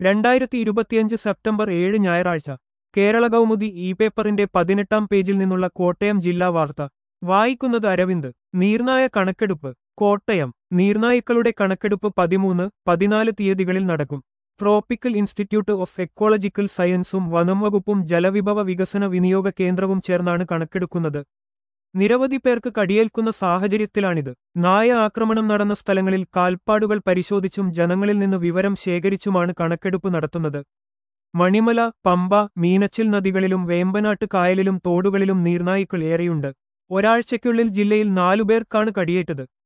രണ്ടായിരത്തി ഇരുപത്തിയഞ്ച് സെപ്റ്റംബർ ഏഴ് ഞായറാഴ്ച കേരള കൗമുദി ഇ പേപ്പറിന്റെ പതിനെട്ടാം പേജിൽ നിന്നുള്ള കോട്ടയം ജില്ലാ വാർത്ത വായിക്കുന്നത് അരവിന്ദ് നീർനായ കണക്കെടുപ്പ് കോട്ടയം നീർനായ്ക്കളുടെ കണക്കെടുപ്പ് പതിമൂന്ന് പതിനാല് തീയതികളിൽ നടക്കും ട്രോപ്പിക്കൽ ഇൻസ്റ്റിറ്റ്യൂട്ട് ഓഫ് എക്കോളജിക്കൽ സയൻസും വനം വകുപ്പും ജലവിഭവ വികസന വിനിയോഗ കേന്ദ്രവും ചേർന്നാണ് കണക്കെടുക്കുന്നത് നിരവധി പേർക്ക് കടിയേൽക്കുന്ന സാഹചര്യത്തിലാണിത് നായ ആക്രമണം നടന്ന സ്ഥലങ്ങളിൽ കാൽപ്പാടുകൾ പരിശോധിച്ചും ജനങ്ങളിൽ നിന്ന് വിവരം ശേഖരിച്ചുമാണ് കണക്കെടുപ്പ് നടത്തുന്നത് മണിമല പമ്പ മീനച്ചിൽ നദികളിലും വേമ്പനാട്ട് കായലിലും തോടുകളിലും നീർനായ്ക്കൾ ഏറെയുണ്ട് ഒരാഴ്ചയ്ക്കുള്ളിൽ ജില്ലയിൽ നാലുപേർക്കാണ് കടിയേറ്റത്